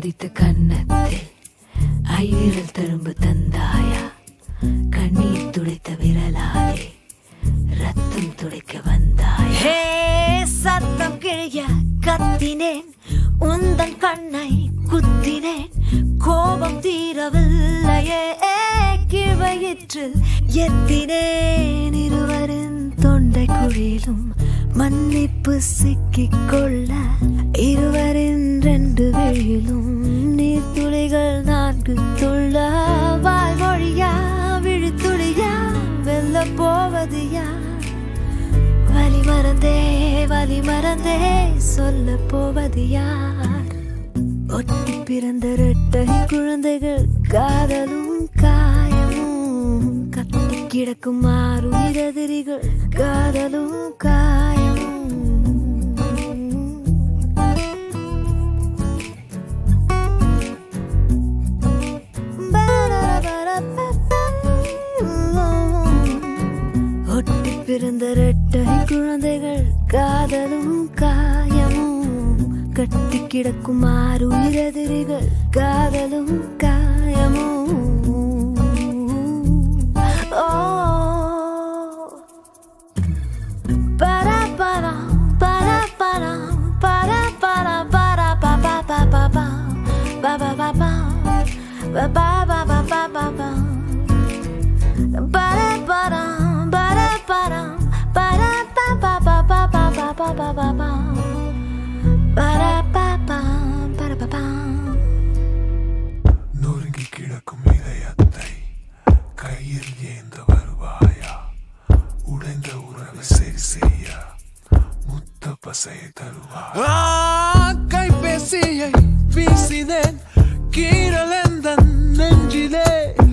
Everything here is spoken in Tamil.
துடித்த கன்னத்தில் ஐவிரல் தழும்பு தந்தாயா கண்ணீர் துடைத்த விரலாலே ரத்தம் துடைக்க வந்தாயா ஹே சத்தம் கிழிய கத்தினேன் உந்தன் கண்ணை குத்தினேன் கோபம் தீரவில்லையே கிழவயிற்றில் எத்தினேன் இருவரின் தொண்டை குழியிலும் மன்னிப்பு சிக்கிக் கொள்ள இருவரின் ரெண்டு விழியிலும் நீர்த்துளிகள் நான்கு துள்ள வாய்மொழியா விழித்துளியா வெல்ல போவது யார் வலி மறந்தே வலி மறந்தே சொல்ல போவது யார் ஒட்டி பிறந்த ரெட்டை குழந்தைகள் காதலும் காயமும் கத்தி கிடக்கும் மாறும் இரதிரிகள் காதலும் காயமும் ஒட்டி பிறந்த ரெட்டை குழந்தைகள் காதலும் காயமும் கட்டி கிடக்கும் ஆறு உயிரதிரிகள் காதலும் காயமும் ஓ பரா பரா பரா பரா பரா பரா பரா பா பா பா பா பா பா பா பா பா பா பா பா பா பா பா பா Ba-da-ba-dum, ba-da-ba-dum, ba-da-ba-ba-ba-ba-ba-ba-ba-ba-ba. Ba-da-ba-bum, ba-da-ba-bum. நொறுங்கி கிடக்கும் இதயத்தை கையில் ஏந்த வருவாயா உடைந்த உறவை சரி செய்ய முத்த பசையை தருவாயா கைபேசியை வீசினேன் கீரல் எந்த நெஞ்சிலே